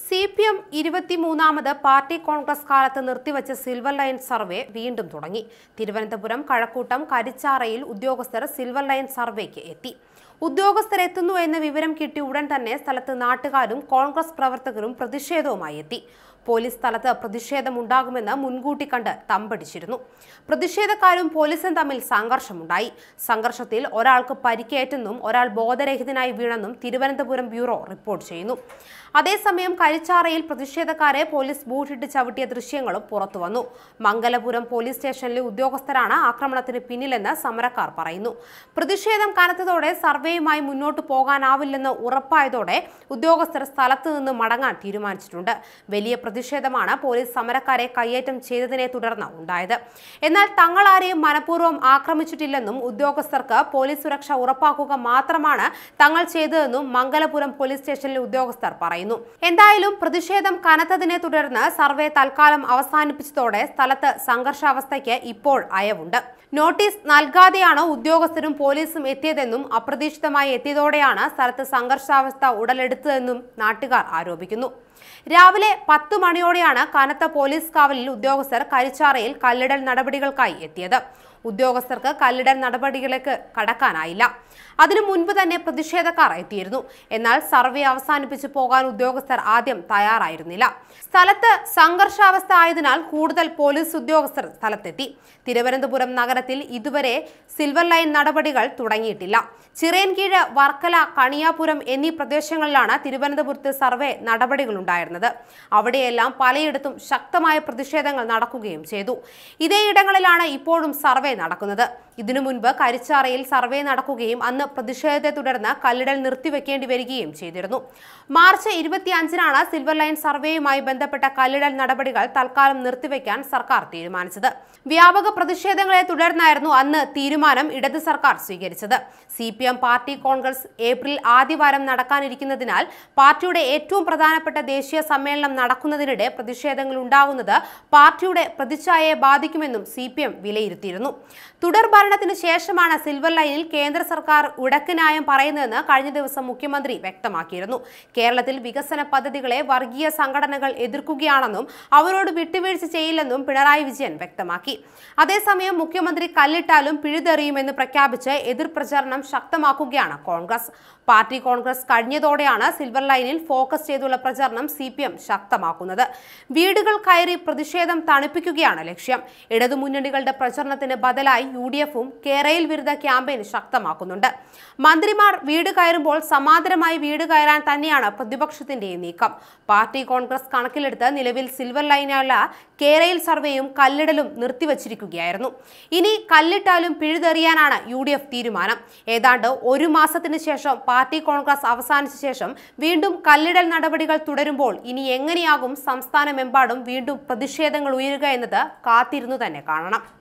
C P M ഇരുപത്തിമൂന്നാമത് party congress കാലത്ത് നിർത്തിവച്ച സിൽവർ ലൈൻ സർവേ വീണ്ടും തുടങ്ങി തിരുവനന്തപുരം കഴക്കൂട്ടം കരിച്ചാറയിൽ ഉദ്യോഗസ്ഥർ സിൽവർ ലൈൻ സർവേക്ക് എത്തി ഉദ്യോഗസ്ഥർ എത്തുന്നു എന്ന വിവരം കിട്ടിയ ഉടൻ തന്നെ സ്ഥലത്ത് നാട്ടുകാരും കോൺഗ്രസ് പ്രവർത്തകരും പ്രതിഷേധവുമായി എത്തി പോലീസ് സ്ഥലത്ത് പ്രതിഷേധമുണ്ടാകുമെന്ന് മുൻകൂട്ടി കണ്ട് തമ്പടിച്ചിരുന്നു പ്രതിഷേധക്കാരും പോലീസും തമ്മിൽ സംഘർഷമുണ്ടായി സംഘർഷത്തിൽ ഒരാൾക്ക് പരിക്കേറ്റെന്നും ഒരാൾ ബോധരഹിതനായി വീണെന്നും തിരുവനന്തപുരം ബ്യൂറോ റിപ്പോർട്ട് ചെയ്യുന്നു അതേസമയം കരിച്ചാറയിൽ പ്രതിഷേധക്കാരെ പോലീസ് ബൂട്ടിട്ട് ചവിട്ടിയ ദൃശ്യങ്ങളും പുറത്തുവന്നു മംഗലപുരം പോലീസ് സ്റ്റേഷനിലെ ഉദ്യോഗസ്ഥരാണ് ആക്രമണത്തിന് പിന്നിലെന്ന് സമരക്കാർ പറയുന്നു പ്രതിഷേധം കനത്തതോടെ സർവേയുമായി മുന്നോട്ട് പോകാനാവില്ലെന്ന് ഉറപ്പായതോടെ ഉദ്യോഗസ്ഥർ സ്ഥലത്ത് നിന്ന് മടങ്ങാൻ തീരുമാനിച്ചിട്ടുണ്ട് വലിയ പ്രതിഷേധമാണ് പോലീസ് സമരക്കാരെ കയ്യേറ്റം ചെയ്തതിനെ തുടർന്ന് ഉണ്ടായത് എന്നാൽ തങ്ങൾ ആരെയും മനഃപൂർവ്വം ആക്രമിച്ചിട്ടില്ലെന്നും ഉദ്യോഗസ്ഥർക്ക് പോലീസ് സുരക്ഷ ഉറപ്പാക്കുക മാത്രമാണ് തങ്ങൾ ചെയ്തതെന്നും മംഗലപുരം പോലീസ് സ്റ്റേഷനിലെ ഉദ്യോഗസ്ഥർ പറയുന്നു എന്തായാലും പ്രതിഷേധം കനത്തതിനെ തുടർന്ന് സർവേ തൽക്കാലം അവസാനിപ്പിച്ചതോടെ സ്ഥലത്ത് സംഘർഷാവസ്ഥയ്ക്ക് ഇപ്പോൾ അയവുണ്ട് നോട്ടീസ് നൽകാതെയാണ് ഉദ്യോഗസ്ഥരും പോലീസും എത്തിയതെന്നും അപ്രതീക്ഷിതമായി എത്തിയതോടെയാണ് സ്ഥലത്ത് സംഘർഷാവസ്ഥ ഉടലെടുത്തതെന്നും നാട്ടുകാർ ആരോപിക്കുന്നു രാവിലെ പത്ത് മണിയോടെയാണ് കനത്ത പോലീസ് കാവലിൽ ഉദ്യോഗസ്ഥർ കരിച്ചാറയിൽ കല്ലിടൽ നടപടികൾക്കായി എത്തിയത് ഉദ്യോഗസ്ഥർക്ക് കല്ലിടൽ നടപടികളിലേക്ക് കടക്കാനായില്ല അതിനു മുൻപ് തന്നെ പ്രതിഷേധക്കാർ എത്തിയിരുന്നു എന്നാൽ സർവേ അവസാനിപ്പിച്ചു പോകാൻ ഉദ്യോഗസ്ഥർ ആദ്യം തയ്യാറായിരുന്നില്ല സ്ഥലത്ത് സംഘർഷാവസ്ഥ ആയതിനാൽ കൂടുതൽ പോലീസ് ഉദ്യോഗസ്ഥർ സ്ഥലത്തെത്തി തിരുവനന്തപുരം നഗരത്തിൽ ഇതുവരെ സിൽവർ ലൈൻ നടപടികൾ തുടങ്ങിയിട്ടില്ല ചിറയൻകീഴ് വർക്കല കണിയാപുരം എന്നീ പ്രദേശങ്ങളിലാണ് തിരുവനന്തപുരത്ത് സർവേ നടപടികളുണ്ടായിരുന്നത് അവിടെയെല്ലാം പലയിടത്തും ശക്തമായ പ്രതിഷേധങ്ങൾ നടക്കുകയും ചെയ്തു ഇതേ ഇടങ്ങളിലാണ് ഇപ്പോഴും സർവേ നടക്കുന്നത് ഇതിനു മുൻപ് കരിച്ചാറയിൽ സർവേ നടക്കുകയും അന്ന് പ്രതിഷേധത്തെ തുടർന്ന് കല്ലിടൽ നിർത്തിവെക്കേണ്ടി വരികയും ചെയ്തിരുന്നു മാർച്ച് ഇരുപത്തിയഞ്ചിനാണ് സിൽവർ ലൈൻ സർവേയുമായി ബന്ധപ്പെട്ട കല്ലിടൽ നടപടികൾ തൽക്കാലം നിർത്തിവെക്കാൻ സർക്കാർ തീരുമാനിച്ചത് വ്യാപക പ്രതിഷേധങ്ങളെ തുടർന്നായിരുന്നു അന്ന് തീരുമാനം ഇടത് സർക്കാർ സ്വീകരിച്ചത് C P M party congress April ആദ്യവാരം നടക്കാനിരിക്കുന്നതിനാൽ പാർട്ടിയുടെ ഏറ്റവും പ്രധാനപ്പെട്ട ദേശീയ സമ്മേളനം നടക്കുന്നതിനിടെ പ്രതിഷേധങ്ങൾ ഉണ്ടാകുന്നത് പാർട്ടിയുടെ പ്രതിച്ഛായയെ ബാധിക്കുമെന്നും സി പി എം വിലയിരുത്തിയിരുന്നു തുടർ ഭരണത്തിന് ശേഷമാണ് സിൽവർ ലൈനിൽ കേന്ദ്ര സർക്കാർ ഉടക്ക് ന്യായം പറയുന്നതെന്ന് കഴിഞ്ഞ ദിവസം മുഖ്യമന്ത്രി വ്യക്തമാക്കിയിരുന്നു കേരളത്തിൽ വികസന പദ്ധതികളെ വർഗീയ സംഘടനകൾ എതിർക്കുകയാണെന്നും അവരോട് വിട്ടുവീഴ്ച ചെയ്യില്ലെന്നും പിണറായി വിജയൻ വ്യക്തമാക്കി അതേസമയം മുഖ്യമന്ത്രി കല്ലിട്ടാലും പിഴുതെറിയുമെന്ന് പ്രഖ്യാപിച്ച് എതിർ പ്രചാരണം ശക്തമാക്കുകയാണ് കോൺഗ്രസ് പാർട്ടി കോൺഗ്രസ് കഴിഞ്ഞതോടെയാണ് സിൽവർ ലൈനിൽ ഫോക്കസ് ചെയ്തുള്ള പ്രചാരണം സി പി എം ശക്തമാക്കുന്നത് വീടുകൾ കയറി പ്രതിഷേധം തണുപ്പിക്കുകയാണ് ലക്ഷ്യം ഇടതുമുന്നണികളുടെ പ്രചരണത്തിന് ബദലായി യു ഡി എഫും കേരയിൽ വിരുദ്ധ ക്യാമ്പയിൻ ശക്തമാക്കുന്നുണ്ട് മന്ത്രിമാർ വീട് കയറുമ്പോൾ സമാന്തരമായി വീട് കയറാൻ തന്നെയാണ് പ്രതിപക്ഷത്തിന്റെ നീക്കം പാർട്ടി കോൺഗ്രസ് കണക്കിലെടുത്ത് നിലവിൽ സിൽവർ ലൈനുള്ള കേരയിൽ സർവേയും കല്ലിടലും നിർത്തിവച്ചിരിക്കുകയായിരുന്നു ഇനി കല്ലിട്ടാലും പിഴുതെറിയാനാണ് യു ഡി എഫ് തീരുമാനം ഏതാണ്ട് ഒരു മാസത്തിന് ശേഷം പാർട്ടി കോൺഗ്രസ് അവസാനിച്ച ശേഷം വീണ്ടും കല്ലിടൽ നടപടികൾ തുടരുമ്പോൾ ഇനി എങ്ങനെയാകും സംസ്ഥാനമെമ്പാടും വീണ്ടും പ്രതിഷേധങ്ങൾ ഉയരുക എന്നത് കാത്തിരുന്നു തന്നെ കാണണം